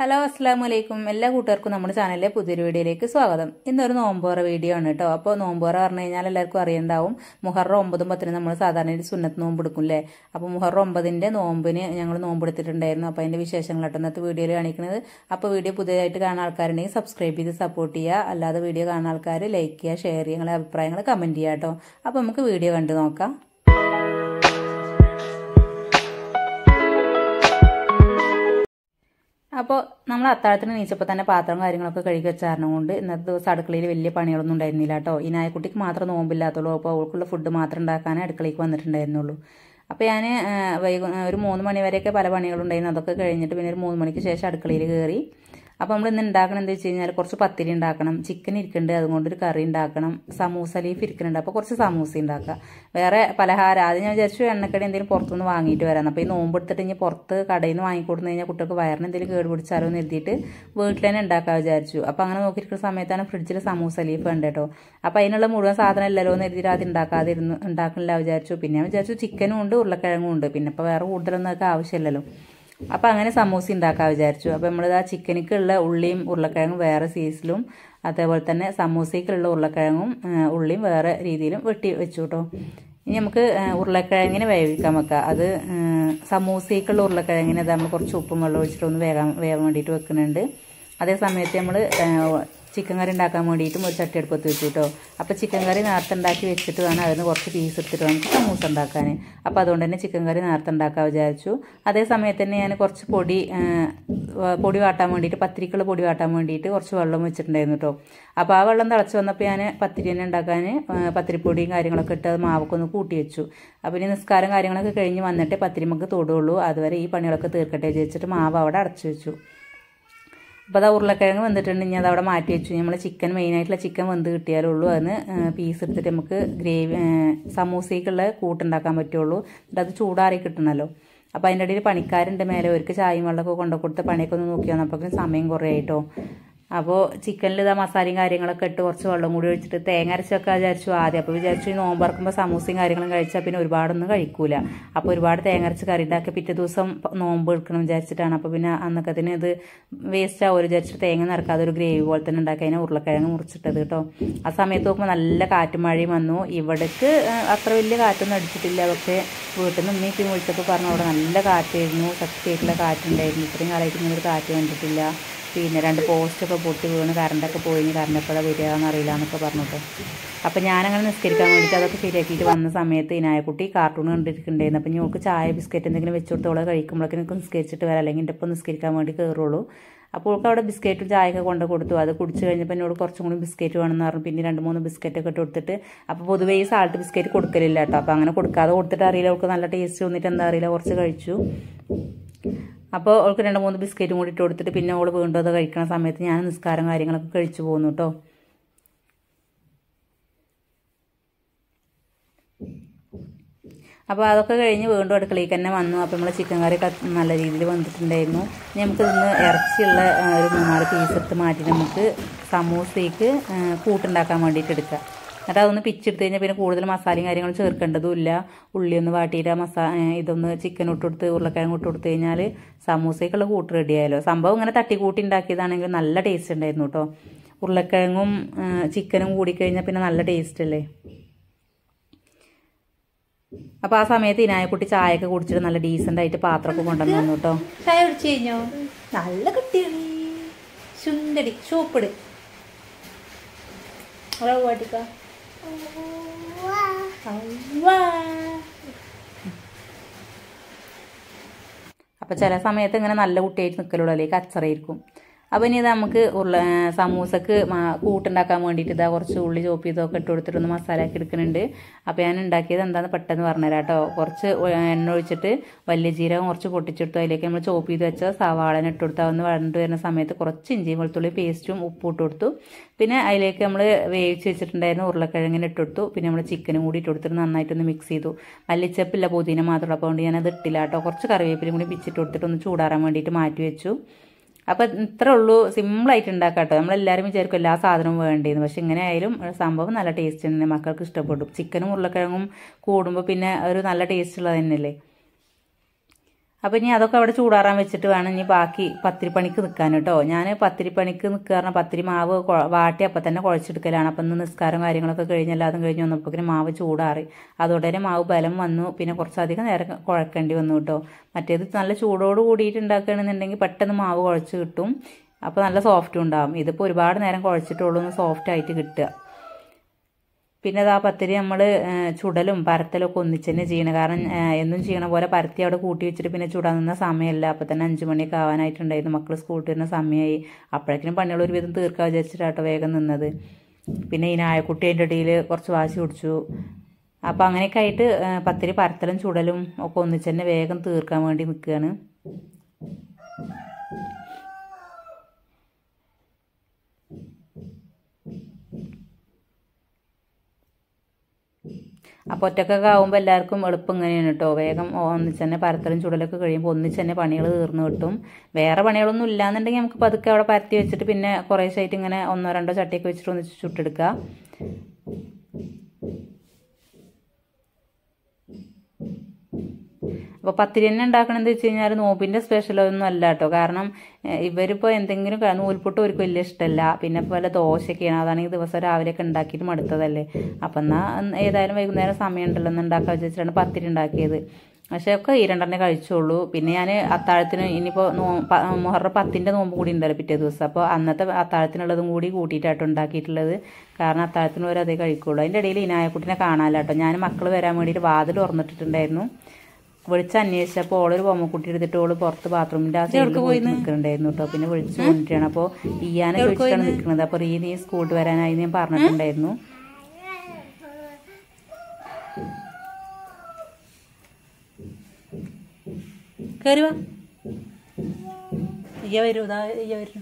hello അസ്സാം വലൈക്കും എല്ലാ കൂട്ടുകാർക്കും നമ്മുടെ ചാനലിലെ പുതിയൊരു വീഡിയോയിലേക്ക് സ്വാഗതം ഇന്നൊരു നോമ്പോറ വീഡിയോ ആണ് കേട്ടോ അപ്പോൾ നോമ്പോറ പറഞ്ഞു കഴിഞ്ഞാൽ എല്ലാവർക്കും അറിയണ്ടാവും മുഹറം ഒമ്പതും പത്തിനും നമ്മൾ സാധാരണ ഒരു സുന്നത്ത് നോമ്പ് എടുക്കും അല്ലേ അപ്പോൾ മുഹറം ഒമ്പതിൻ്റെ നോമ്പിന് ഞങ്ങൾ നോമ്പ് എടുത്തിട്ടുണ്ടായിരുന്നു അപ്പോൾ അതിൻ്റെ വിശേഷങ്ങളാട്ടോ ഇന്നത്തെ വീഡിയോയിൽ കാണിക്കുന്നത് അപ്പോൾ വീഡിയോ പുതിയതായിട്ട് കാണുന്ന ആൾക്കാരുണ്ടെങ്കിൽ സബ്സ്ക്രൈബ് ചെയ്ത് സപ്പോർട്ട് ചെയ്യുക അല്ലാതെ വീഡിയോ കാണുന്ന ആൾക്കാർ ലൈക്ക് ചെയ്യുക ഷെയർ ചെയ്യുക നിങ്ങളുടെ അഭിപ്രായങ്ങൾ കമൻറ്റ് ചെയ്യുക കേട്ടോ അപ്പോൾ നമുക്ക് വീഡിയോ കണ്ടു നോക്കാം അപ്പോൾ നമ്മൾ അത്താഴത്തിന് നീച്ചപ്പോൾ തന്നെ പാത്രം കാര്യങ്ങളൊക്കെ കഴുകി വെച്ചാരണം കൊണ്ട് ഇന്നത്തെ ദിവസം അടുക്കളയിൽ വലിയ പണികളൊന്നും ഉണ്ടായിരുന്നില്ല കേട്ടോ ഈ നായക്കുട്ടിക്ക് മാത്രം നോമ്പില്ലാത്തുള്ളൂ അപ്പോൾ അവൾക്കുള്ള ഫുഡ് മാത്രം ഉണ്ടാക്കാനേ അടുക്കളയ്ക്ക് വന്നിട്ടുണ്ടായിരുന്നുള്ളൂ അപ്പോൾ ഞാൻ വൈകു ഒരു മൂന്ന് മണി വരെയൊക്കെ പല പണികളുണ്ടായിരുന്നു അതൊക്കെ കഴിഞ്ഞിട്ട് പിന്നെ ഒരു മൂന്ന് മണിക്ക് ശേഷം അടുക്കളയിൽ കയറി അപ്പോൾ നമ്മൾ ഇന്ന് ഉണ്ടാക്കണം എന്താ വെച്ച് കഴിഞ്ഞാൽ കുറച്ച് പത്തിരി ഉണ്ടാക്കണം ചിക്കൻ ഇരിക്കുന്നുണ്ട് അതുകൊണ്ട് ഒരു കറി ഉണ്ടാക്കണം സമൂസ ലീഫ് ഇരിക്കുന്നുണ്ട് അപ്പോൾ കുറച്ച് സമൂസ ഉണ്ടാക്കുക വേറെ പലഹാരം ആദ്യം ഞാൻ വിചാരിച്ചു എണ്ണക്കടി എന്തെങ്കിലും പുറത്തുനിന്ന് വാങ്ങിയിട്ട് വരാം അപ്പോൾ ഈ നോമ്പ് എടുത്തിട്ട് ഇനി പുറത്ത് കടയിൽ നിന്ന് വാങ്ങിക്കൊടുത്തു കഴിഞ്ഞാൽ കുട്ടികൾക്ക് വയറിന് എന്തെങ്കിലും കേട് പിടിച്ചാലോ എന്ന് എഴുതിയിട്ട് വീട്ടിൽ തന്നെ ഉണ്ടാക്കാൻ വിചാരിച്ചു അപ്പോൾ അങ്ങനെ നോക്കിയിരിക്കുന്ന സമയത്താണ് ഫ്രിഡ്ജിൽ സമൂസ ലീഫ് ഉണ്ട് കേട്ടോ അപ്പോൾ അതിനുള്ള മുഴുവൻ സാധനം ഇല്ലല്ലോ എന്ന് എഴുതിയിട്ട് അത് ഉണ്ടാക്കാതിരുന്നു ഉണ്ടാക്കണില്ല വിചാരിച്ചു പിന്നെ ഞാൻ വിചാരിച്ചു ചിക്കനും ഉണ്ട് ഉരുളക്കിഴങ്ങും ഉണ്ട് പിന്നെ ഇപ്പോൾ വേറെ കൂടുതലൊന്നും ഒക്കെ ആവശ്യമില്ലല്ലോ അപ്പോൾ അങ്ങനെ സമൂസ ഉണ്ടാക്കാൻ വിചാരിച്ചു അപ്പോൾ നമ്മളിത് ആ ചിക്കനിക്കുള്ള ഉള്ളിയും ഉരുളക്കിഴങ്ങും വേറെ സീസിലും അതേപോലെ തന്നെ സമൂസയ്ക്കുള്ള ഉരുളക്കിഴങ്ങും ഉള്ളിയും വേറെ രീതിയിലും വെട്ടി വെച്ചു കേട്ടോ ഇനി നമുക്ക് ഉരുളക്കിഴങ്ങിനെ വേവിക്കാൻ വെക്കാം അത് സമൂസയ്ക്കുള്ള ഉരുളക്കിഴങ്ങിനെ അത് നമ്മൾ കുറച്ച് ഉപ്പും വെള്ളം ഒഴിച്ചിട്ട് ഒന്ന് വേഗം വേവാൻ വേണ്ടിയിട്ട് വെക്കുന്നുണ്ട് അതേ സമയത്ത് നമ്മൾ ചിക്കൻ കറി ഉണ്ടാക്കാൻ വേണ്ടിയിട്ടും ഒരു ചട്ടി അടുപ്പത്ത് വെച്ചു കേട്ടോ അപ്പോൾ ചിക്കൻ കറി നേരത്തെ ഉണ്ടാക്കി വെച്ചിട്ട് വേണം അതിന് കുറച്ച് പീസ് എടുത്തിട്ട് നമുക്ക് സമൂസ ഉണ്ടാക്കാൻ അപ്പോൾ അതുകൊണ്ട് തന്നെ ചിക്കൻ കറി നേരത്തെ ഉണ്ടാക്കാൻ വിചാരിച്ചു അതേ സമയത്ത് തന്നെ ഞാൻ കുറച്ച് പൊടി പൊടി വാട്ടാൻ വേണ്ടിയിട്ട് പത്തിരിക്കുള്ള പൊടി വാട്ടാൻ വേണ്ടിയിട്ട് കുറച്ച് വെള്ളം വെച്ചിട്ടുണ്ടായിരുന്നു കേട്ടോ അപ്പോൾ ആ വെള്ളം തിളച്ച് വന്നപ്പോൾ ഞാൻ പത്തിരി തന്നെ ഉണ്ടാക്കാൻ പത്തിരിപ്പൊടിയും കാര്യങ്ങളൊക്കെ ഇട്ട് അത് മാവൊക്കെ ഒന്ന് കൂട്ടി വെച്ചു അപ്പോൾ ഇനി നിസ്കാരം കാര്യങ്ങളൊക്കെ കഴിഞ്ഞ് വന്നിട്ടേ പത്തിരിമക്ക് തൊടുള്ളൂ അതുവരെ ഈ പണികളൊക്കെ തീർക്കട്ടെ വെച്ചിട്ട് മാവ് അവിടെ അടച്ചു വെച്ചു അപ്പോൾ അത് ഉരുളക്കിഴങ്ങ് വന്നിട്ടുണ്ടെങ്കിൽ അത് അവിടെ മാറ്റി വെച്ചു നമ്മൾ ചിക്കൻ മെയിനായിട്ടുള്ള ചിക്കൻ വെന്ത് കിട്ടിയാലുള്ളൂ അതിന് പീസ് എടുത്തിട്ട് നമുക്ക് ഗ്രേവി സമൂസയ്ക്കുള്ള കൂട്ടുണ്ടാക്കാൻ പറ്റുള്ളൂ എന്നിട്ട് അത് ചൂടാറി കിട്ടണമല്ലോ അപ്പോൾ അതിൻ്റെ ഇടയിൽ പണിക്കാരുണ്ട് മേലെ അവർക്ക് ചായയും വെള്ളമൊക്കെ കൊണ്ടു കൊടുത്ത് പണിയൊക്കെ ഒന്ന് നോക്കി വന്നപ്പോഴേക്കും സമയം കുറേ ആയിട്ടോ അപ്പോൾ ചിക്കനിൽ ഇതാ മസാലയും കാര്യങ്ങളൊക്കെ ഇട്ട് കുറച്ച് വെള്ളം കൂടി ഒഴിച്ചിട്ട് തേങ്ങ അരച്ചൊക്കെ വിചാരിച്ചു ആദ്യം അപ്പോൾ വിചാരിച്ചു ഈ നോമ്പറക്കുമ്പോൾ സമൂസയും കാര്യങ്ങളും കഴിച്ചാൽ പിന്നെ ഒരുപാടൊന്നും കഴിക്കൂല അപ്പോൾ ഒരുപാട് തേങ്ങ അരച്ച് കറി ഉണ്ടാക്കി പിറ്റേ ദിവസം നോമ്പ് എടുക്കണം വിചാരിച്ചിട്ടാണ് അപ്പോൾ പിന്നെ അന്നൊക്കത്തിന് ഇത് വേസ്റ്റ് ആവുമല്ലോ വിചാരിച്ചിട്ട് തേങ്ങ നിറക്കാതെ ഒരു ഗ്രേവി പോലെ തന്നെ ഉണ്ടാക്കി അതിനെ ഉരുളക്കിഴങ്ങ് മുറിച്ചിട്ടത് കേട്ടോ ആ സമയത്ത് നോക്കുമ്പോൾ നല്ല കാറ്റും മഴയും വന്നു ഇവിടേക്ക് അത്ര വലിയ കാറ്റൊന്നും അടിച്ചിട്ടില്ല പക്ഷേ വീട്ടിൽ നിന്ന് ഉമ്മയും വിളിച്ചപ്പോൾ പറഞ്ഞു അവിടെ നല്ല കാറ്റായിരുന്നു ശക്തിയായിട്ടുള്ള കാറ്റുണ്ടായിരുന്നു ഇത്രയും കാലമായിട്ട് ഇങ്ങനെ ഒരു കാറ്റ് കണ്ടിട്ടില്ല പിന്നെ രണ്ട് പോസ്റ്റൊക്കെ പൊട്ടി വീണ് കറണ്ടൊക്കെ പോയി കറണ്ട് എപ്പോഴാണ് വരിക എന്നറിയില്ല എന്നൊക്കെ പറഞ്ഞിട്ട് അപ്പം ഞാനങ്ങനെ നിസ്കരിക്കാൻ വേണ്ടിയിട്ട് അതൊക്കെ ശരിയാക്കിയിട്ട് വന്ന സമയത്ത് ഇനായക്കുട്ടി കാർട്ടൂൺ കണ്ടിരിക്കുന്നുണ്ടായിരുന്നു അപ്പം ഞങ്ങൾക്ക് ചായ ബിസ്ക്കറ്റ് എന്തെങ്കിലും വെച്ച് കൊടുത്തോളെ കഴിക്കുമ്പോഴേക്കും എനിക്ക് നിസ്കരിച്ചിട്ട് വരാം അല്ലെങ്കിൽ എൻ്റെ ഒപ്പം നിസ്കരിക്കാൻ വേണ്ടി കയറുള്ളൂ അപ്പോൾ അവൾക്ക് അവിടെ ബിസ്ക്കറ്റും ചായയൊക്കെ കൊണ്ട് കൊടുത്തു അത് കുടിച്ച് കഴിഞ്ഞപ്പോൾ എന്നോട് കുറച്ചും കൂടി ബിസ്ക്കറ്റ് വേണമെന്ന് പറഞ്ഞു പിന്നെ രണ്ട് മൂന്ന് ബിസ്ക്കറ്റൊക്കെ ഇട്ട് കൊടുത്തിട്ട് അപ്പോൾ പൊതുവേ ഈ സാൾട്ട് ബിസ്ക്കറ്റ് കൊടുക്കലില്ല കേട്ടോ അപ്പോൾ അങ്ങനെ കൊടുക്കാതെ കൊടുത്തിട്ട് അറിയില്ല അവൾക്ക് നല്ല ടേസ്റ്റ് വന്നിട്ട് എന്താ അറിയില്ല കുറച്ച് കഴിച്ചു അപ്പോൾ അവൾക്ക് രണ്ട് മൂന്ന് ബിസ്ക്കറ്റും കൂടി ഇട്ട് കൊടുത്തിട്ട് പിന്നെ അവൾ വീണ്ടും അത് കഴിക്കുന്ന സമയത്ത് ഞാൻ നിസ്കാരം കാര്യങ്ങളൊക്കെ കഴിച്ചു പോകുന്നു കേട്ടോ അപ്പോൾ അതൊക്കെ കഴിഞ്ഞ് വീണ്ടും അടുക്കളയ്ക്ക് തന്നെ വന്നു അപ്പോൾ നമ്മൾ ചിക്കൻ കറി നല്ല രീതിയിൽ വന്നിട്ടുണ്ടായിരുന്നു നമുക്ക് ഇന്ന് ഇറച്ചിയുള്ള ഒരു മൂന്നാല് പീസ് എടുത്ത് മാറ്റി നമുക്ക് സമൂസയ്ക്ക് കൂട്ടുണ്ടാക്കാൻ വേണ്ടിയിട്ട് എടുക്കുക എന്നിട്ട് അതൊന്ന് പിച്ചെടുത്ത് കഴിഞ്ഞാൽ പിന്നെ കൂടുതൽ മസാലയും കാര്യങ്ങളും ചേർക്കേണ്ടതുമില്ല ഉള്ളി ഒന്ന് വാട്ടിയിട്ട് മസാ ഇതൊന്ന് ചിക്കൻ ഇട്ട് കൊടുത്ത് ഉരുളക്കിഴങ്ങ് ഇട്ട് കൊടുത്തു കഴിഞ്ഞാൽ സമൂസയ്ക്കുള്ള കൂട്ട് റെഡിയായല്ലോ സംഭവം ഇങ്ങനെ തട്ടിക്കൂട്ടി ഉണ്ടാക്കിയതാണെങ്കിൽ നല്ല ടേസ്റ്റ് ഉണ്ടായിരുന്നു കേട്ടോ ഉരുളക്കിഴങ്ങും ചിക്കനും കൂടിക്കഴിഞ്ഞാൽ പിന്നെ നല്ല ടേസ്റ്റ് അല്ലേ അപ്പോൾ ആ സമയത്ത് ഇനായക്കുട്ടി ചായയൊക്കെ കുടിച്ചിട്ട് നല്ല ഡീസൻ്റ് ആയിട്ട് പാത്രമൊക്കെ കൊണ്ടുവന്നു തന്നു കേട്ടോ ചായ കുടിച്ചു കഴിഞ്ഞോ നല്ല കുട്ടിയാണ് സുന്ദരി സൂപ്പിട് പാട്ടിക്ക അപ്പോൾ ചില സമയത്ത് ഇങ്ങനെ നല്ല കുട്ടിയായിട്ട് നിൽക്കലുള്ളൂ അല്ലെങ്കിൽ കച്ചറയിരിക്കും അപ്പോൾ ഇനി ഇത് നമുക്ക് ഉരുള സമൂസക്ക് കൂട്ടുണ്ടാക്കാൻ വേണ്ടിയിട്ട് ഇതാ കുറച്ച് ഉള്ളി ചോപ്പ് ചെയ്തൊക്കെ ഇട്ട് കൊടുത്തിട്ടൊന്ന് മസാല ആക്കി എടുക്കുന്നുണ്ട് അപ്പോൾ ഞാൻ ഉണ്ടാക്കിയത് എന്താണെന്ന് പെട്ടെന്ന് പറഞ്ഞുതരാം കേട്ടോ കുറച്ച് എണ്ണ ഒഴിച്ചിട്ട് വലിയ ജീരകം കുറച്ച് പൊട്ടിച്ചെടുത്തു അതിലേക്ക് നമ്മൾ ചോപ്പ് ചെയ്ത് വെച്ച സവാളനെ ഇട്ട് കൊടുത്താൽ ഒന്ന് വഴണ്ട് വരുന്ന സമയത്ത് കുറച്ച് ഇഞ്ചിയും വെളുത്തുള്ളി പേസ്റ്റും ഉപ്പും ഇട്ട് കൊടുത്തു പിന്നെ അതിലേക്ക് നമ്മൾ വേവിച്ച് വെച്ചിട്ടുണ്ടായിരുന്ന ഉരുളക്കിഴങ്ങിന് ഇട്ട് കൊടുത്തു പിന്നെ നമ്മൾ ചിക്കനും കൂടി ഇട്ട് കൊടുത്തിട്ട് നന്നായിട്ടൊന്ന് മിക്സ് ചെയ്തു മല്ലിച്ചപ്പില്ല പുതിന മാത്രം അപ്പോൾ കൊണ്ട് ഞാനത് ഇട്ടില്ല കേട്ടോ കുറച്ച് കറിവേപ്പിലും കൂടി പിച്ചിട്ട് കൊടുത്തിട്ട് ഒന്ന് ചൂടാറാൻ വേണ്ടിയിട്ട് മാറ്റി വെച്ചു അപ്പം ഇത്രേ ഉള്ളൂ സിമ്പിളായിട്ട് ഉണ്ടാക്കാം കേട്ടോ നമ്മളെല്ലാവരും വിചാരിക്കും എല്ലാ സാധനവും വേണ്ടിയെന്ന് പക്ഷെ ഇങ്ങനെ ആയാലും സംഭവം നല്ല ടേസ്റ്റ് തന്നെ മക്കൾക്ക് ഇഷ്ടപ്പെടും ചിക്കനും ഉരുളക്കിഴങ്ങും കൂടുമ്പോൾ പിന്നെ ഒരു നല്ല ടേസ്റ്റ് ഉള്ളത് തന്നെയല്ലേ അപ്പോൾ ഇനി അതൊക്കെ അവിടെ ചൂടാറാൻ വെച്ചിട്ട് വേണം ഇനി ബാക്കി പത്തിരിപ്പണിക്ക് നിൽക്കാൻ കേട്ടോ ഞാൻ പത്തിരിപ്പണിക്ക് നിൽക്കുക പറഞ്ഞാൽ പത്തിരി മാവ് കൊ- വാട്ടി അപ്പം തന്നെ കുഴച്ചെടുക്കലാണ് അപ്പം ഇന്ന് നിസ്കാരം കാര്യങ്ങളൊക്കെ കഴിഞ്ഞ് എല്ലാതും കഴിഞ്ഞ് വന്നപ്പോഴേക്കും മാവ് ചൂടാറി അതോടെ തന്നെ മാവ് ബലം വന്നു പിന്നെ കുറച്ചധികം നേരം കുഴക്കേണ്ടി വന്നു കേട്ടോ മറ്റേത് നല്ല ചൂടോട് കൂടിയിട്ട് ഉണ്ടാക്കുകയാണെന്നുണ്ടെങ്കിൽ പെട്ടെന്ന് മാവ് കുഴച്ച് കിട്ടും അപ്പോൾ നല്ല സോഫ്റ്റും ഉണ്ടാവും ഇതിപ്പോൾ ഒരുപാട് നേരം കുഴച്ചിട്ടുള്ളൂ ഒന്ന് സോഫ്റ്റ് ആയിട്ട് കിട്ടുക പിന്നെ അത് ആ പത്തിരി നമ്മൾ ചുടലും പരത്തലും ഒക്കെ ഒന്നിച്ച് തന്നെ ചെയ്യണം കാരണം ആ, എന്നും ചെയ്യണ പോലെ പരത്തി അവിടെ കൂട്ടി വെച്ചിട്ട് പിന്നെ ചുടാൻ നിന്ന സമയമല്ല അപ്പം തന്നെ അഞ്ച് മണിയൊക്കെ ആവാനായിട്ടുണ്ടായിരുന്നു മക്കൾ സ്കൂളിൽ വരുന്ന സമയമായി അപ്പോഴേക്കും പണികൾ ഒരുവിധം തീർക്കാൻ വിചാരിച്ചിട്ടാട്ടോ വേഗം നിന്നത് പിന്നെ ഈ നായക്കുട്ടി അതിൻ്റെ ഇടയിൽ കുറച്ച് വാശി പിടിച്ചു അപ്പം അങ്ങനെയൊക്കെ ആയിട്ട് ആ, പത്തിരി പരത്തലും ചുടലും ഒക്കെ ഒന്നിച്ച് തന്നെ വേഗം തീർക്കാൻ വേണ്ടി നിൽക്കുകയാണ് അപ്പോൾ ഒറ്റക്കൊക്കെ ആകുമ്പോൾ എല്ലാവർക്കും എളുപ്പം ഇങ്ങനെയാണ് കേട്ടോ വേഗം ഒന്നിച്ച് തന്നെ പരത്തലും ചുടലൊക്കെ കഴിയുമ്പോൾ ഒന്നിച്ച് തന്നെ പണികൾ തീർന്നു കിട്ടും വേറെ പണികളൊന്നും ഇല്ലാന്നുണ്ടെങ്കിൽ നമുക്ക് പതുക്കെ അവിടെ പരത്തി വെച്ചിട്ട് പിന്നെ കുറേശ്ശായിട്ട് ഇങ്ങനെ ഒന്നോ രണ്ടോ ചട്ടിയൊക്കെ വെച്ചിട്ട് ഒന്നിച്ച് ചുട്ടെടുക്കുക അപ്പോൾ പത്തിരി തന്നെ ഉണ്ടാക്കണമെന്ന് വെച്ച് കഴിഞ്ഞാൽ നോമ്പിൻ്റെ സ്പെഷ്യൽ ഒന്നും അല്ല കേട്ടോ കാരണം ഏഹ്, ഇവരിപ്പോൾ എന്തെങ്കിലും ക- നൂൽപുട്ട് അവർക്ക് വലിയ ഇഷ്ടമല്ല പിന്നെ പോലെ ദോശയൊക്കെയാണ് അതാണെങ്കിൽ ദിവസം രാവിലെയൊക്കെ ഉണ്ടാക്കിയിട്ട് മടുത്തതല്ലേ അപ്പം എന്നാൽ ഏതായാലും വൈകുന്നേരം സമയം ഉണ്ടല്ലോ എന്ന് ഉണ്ടാക്കാൻ വെച്ചിട്ടാണ് പത്തിരി ഉണ്ടാക്കിയത് പക്ഷേ ഒക്കെ ഈ രണ്ടെണ്ണേ കഴിച്ചുള്ളൂ പിന്നെ ഞാൻ അത്താഴത്തിന് ഇനിയിപ്പോൾ നോ പ- മുഹറം പത്തിൻ്റെ നോമ്പ് കൂടി ഉണ്ടല്ലോ പിറ്റേ ദിവസം അപ്പോൾ അന്നത്തെ അത്താഴത്തിനുള്ളതും കൂടി കൂട്ടിയിട്ടാട്ടോ ഉണ്ടാക്കിയിട്ടുള്ളത് കാരണം അത്താഴത്തിന് വരെ അതേ കഴിക്കുള്ളൂ അതിൻ്റെ ഇടയിൽ ഇനായക്കുട്ടിനെ കാണാമല്ലോ കേട്ടോ ഞാൻ മക്കൾ വരാൻ വേണ്ടിയിട്ട് വാതിൽ തുറന്നിട്ടിട്ടുണ്ടായിരുന്നു വിളിച്ച് അന്വേഷിച്ചപ്പോൾ ഓളൊരു ബൊമ്മക്കുട്ടി എടുത്തിട്ട് ഓള് പുറത്ത് ബാത്റൂമിന്റെ ആ സൈഡിൽ പോയി നിൽക്കുന്നുണ്ടായിരുന്നു കേട്ടോ പിന്നെ വിളിച്ചു കൊണ്ടിട്ടാണ് അപ്പോൾ ഇയാനെ ചോദിച്ചിട്ടാണ് നിൽക്കുന്നത് അപ്പോൾ റീ നീ സ്കൂളിൽ വരാനായി ഞാൻ പറഞ്ഞിട്ടുണ്ടായിരുന്നു കയറി വാ ഇയ്യ വരൂ ഇതാ ഇയ്യ വരൂ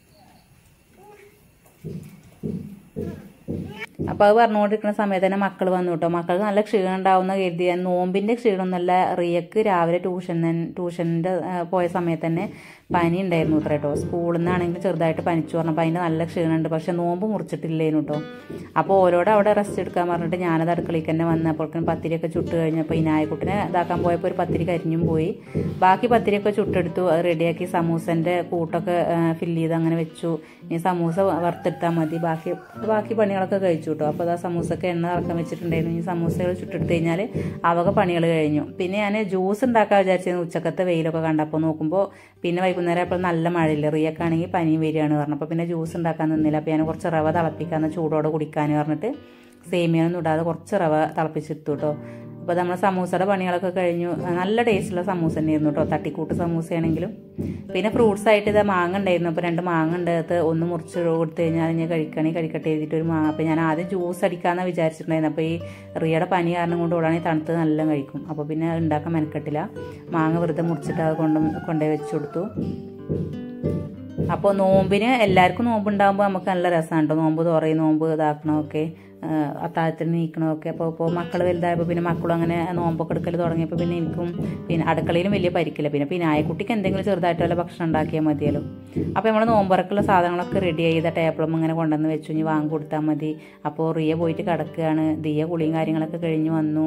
അപ്പോൾ അത് പറഞ്ഞുകൊണ്ടിരിക്കുന്ന സമയത്ത് തന്നെ മക്കൾ വന്നു കേട്ടോ മക്കൾക്ക് നല്ല ക്ഷീണം ഉണ്ടാവുന്ന കരുതി ഞാൻ നോമ്പിൻ്റെ ക്ഷീണമൊന്നുമല്ല റിയക്ക് രാവിലെ ട്യൂഷൻ ട്യൂഷൻ്റെ പോയ സമയത്ത് തന്നെ പനി ഉണ്ടായിരുന്നു ഇത്ര കേട്ടോ സ്കൂളിൽ നിന്നാണെങ്കിൽ ചെറുതായിട്ട് പനിച്ചു പറഞ്ഞപ്പോൾ അതിൻ്റെ നല്ല ക്ഷീണമുണ്ട് പക്ഷെ നോമ്പ് മുറിച്ചിട്ടില്ലേനു കേട്ടോ അപ്പോൾ ഓരോട് അവിടെ റെസ്റ്റ് എടുക്കാൻ പറഞ്ഞിട്ട് ഞാനത് അടുക്കളയ്ക്ക് തന്നെ വന്ന് അപ്പോഴേക്കും പത്തിരിയൊക്കെ ചുട്ട് കഴിഞ്ഞപ്പോൾ ഈ നായക്കുട്ടിനെ ഇതാക്കാൻ പോയപ്പോൾ ഒരു പത്തിരി കരിഞ്ഞും പോയി ബാക്കി പത്തിരിയൊക്കെ ചുട്ടെടുത്തു അത് റെഡിയാക്കി സമൂസൻ്റെ കൂട്ടൊക്കെ ഫില്ല് ചെയ്ത് അങ്ങനെ വെച്ചു ഇനി സമൂസ വറുത്തെടുത്താൽ മതി ബാക്കി ബാക്കി പണികളൊക്കെ കഴിച്ചു കേട്ടോ അപ്പോൾ അത് ആ സമൂസക്ക് എണ്ണ ഇറക്കാൻ വെച്ചിട്ടുണ്ടായിരുന്നു ഈ സമൂസകൾ ചുട്ടെടുത്ത് കഴിഞ്ഞാൽ അവക പണികൾ കഴിഞ്ഞു പിന്നെ ഞാൻ ജ്യൂസ് ഉണ്ടാക്കാൻ വിചാരിച്ചിരുന്നു ഉച്ചക്കത്തെ വെയിലൊക്കെ കണ്ടപ്പോൾ നോക്കുമ്പോൾ പിന്നെ വൈകുന്നേരം അപ്പോൾ നല്ല മഴയില്ല റിയൊക്കെ ആണെങ്കിൽ പനി വരികയാണ് പറഞ്ഞപ്പോൾ പിന്നെ ജ്യൂസ് ഉണ്ടാക്കാൻ നിന്നില്ല അപ്പോൾ ഞാൻ കുറച്ച് റവ തിളപ്പിക്കാന്ന് ചൂടോടെ കുടിക്കാൻ പറഞ്ഞിട്ട് സേമിയൊന്നും ഇടാതെ കുറച്ച് റവ തിളപ്പിച്ചെടുത്തു കേട്ടോ അപ്പോൾ നമ്മൾ സമൂസയുടെ പണികളൊക്കെ കഴിഞ്ഞു നല്ല ടേസ്റ്റുള്ള സമൂസ തന്നെയായിരുന്നു കേട്ടോ തട്ടിക്കൂട്ട് സമൂസയാണെങ്കിലും പിന്നെ ഫ്രൂട്ട്സ് ആയിട്ട് ഇത് മാങ്ങ ഉണ്ടായിരുന്നു അപ്പോൾ രണ്ട് മാങ്ങ ഉണ്ട് അത് ഒന്ന് മുറിച്ച് കൊടുത്തു കഴിഞ്ഞാൽ ഞാൻ കഴിക്കണേ കഴിക്കട്ടെ എഴുതിയിട്ട് ഒരു മാങ്ങ അപ്പോൾ ഞാൻ ആദ്യം ജ്യൂസ് അടിക്കാമെന്ന് വിചാരിച്ചിട്ടുണ്ടായിരുന്നു അപ്പോൾ ഈ റിയയുടെ പനി കാരണം കൊണ്ട് ഓടാണെങ്കിൽ തണുത്ത് നല്ല കഴിക്കും അപ്പോൾ പിന്നെ അത് ഉണ്ടാക്കാൻ മെനക്കെട്ടില്ല മാങ്ങ വെറുതെ മുറിച്ചിട്ട് അത് കൊണ്ട് കൊണ്ടുപോയി വെച്ച് കൊടുത്തു അപ്പോൾ നോമ്പിന് എല്ലാവർക്കും നോമ്പ് ഉണ്ടാകുമ്പോൾ നമുക്ക് നല്ല രസമാണ് കേട്ടോ നോമ്പ് തുറയും നോമ്പ് ഇതാക്കണമൊക്കെ ആഹ് അത്താഴത്തിന് നീക്കണമൊക്കെ അപ്പോൾ ഇപ്പോൾ മക്കൾ വലുതായപ്പോൾ പിന്നെ മക്കളും അങ്ങനെ നോമ്പൊക്കെ എടുക്കൽ തുടങ്ങിയപ്പോൾ പിന്നെ എനിക്കും പിന്നെ അടുക്കളയിലും വലിയ പരിക്കില്ല പിന്നെ പിന്നെ ആയക്കുട്ടിക്ക് എന്തെങ്കിലും ചെറുതായിട്ട് വല്ല ഭക്ഷണം ഉണ്ടാക്കിയാൽ മതിയല്ലോ അപ്പോൾ നമ്മൾ നോമ്പുറക്കുള്ള സാധനങ്ങളൊക്കെ റെഡി ചെയ്ത ടേബിളും ഇങ്ങനെ കൊണ്ടുവന്ന് വെച്ചു ഇനി വാങ്ങി കൊടുത്താൽ മതി അപ്പോൾ റിയ പോയിട്ട് കിടക്കുകയാണ് ദിയ കുളിയും കാര്യങ്ങളൊക്കെ കഴിഞ്ഞ് വന്നു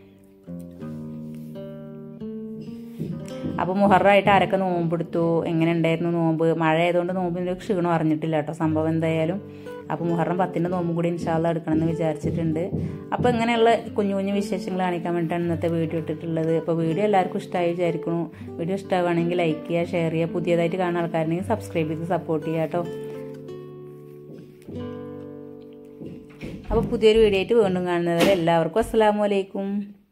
അപ്പോൾ മുഹറായിട്ട് ആരൊക്കെ നോമ്പെടുത്തു എങ്ങനെ ഉണ്ടായിരുന്നു നോമ്പ് മഴ ആയതുകൊണ്ട് നോമ്പിൻ്റെ ക്ഷീണം അറിഞ്ഞിട്ടില്ല കേട്ടോ സംഭവം എന്തായാലും അപ്പോൾ മുഹറം പത്തിൻ്റെ നോമ്പും കൂടി ഇൻഷാല്ല എടുക്കണമെന്ന് വിചാരിച്ചിട്ടുണ്ട് അപ്പോൾ ഇങ്ങനെയുള്ള കുഞ്ഞു കുഞ്ഞു വിശേഷങ്ങൾ കാണിക്കാൻ വേണ്ടിയിട്ടാണ് ഇന്നത്തെ വീഡിയോ ഇട്ടിട്ടുള്ളത് അപ്പോൾ വീഡിയോ എല്ലാവർക്കും ഇഷ്ടമായി വിചാരിക്കുന്നു വീഡിയോ ഇഷ്ടമാണെങ്കിൽ ലൈക്ക് ചെയ്യുക ഷെയർ ചെയ്യുക പുതിയതായിട്ട് കാണുന്ന ആൾക്കാരുണ്ടെങ്കിൽ സബ്സ്ക്രൈബ് ചെയ്ത് സപ്പോർട്ട് ചെയ്യുക കേട്ടോ അപ്പോൾ പുതിയൊരു വീഡിയോ ആയിട്ട് വീണ്ടും കാണുന്നവരെ എല്ലാവർക്കും അസ്സാം വലൈക്കും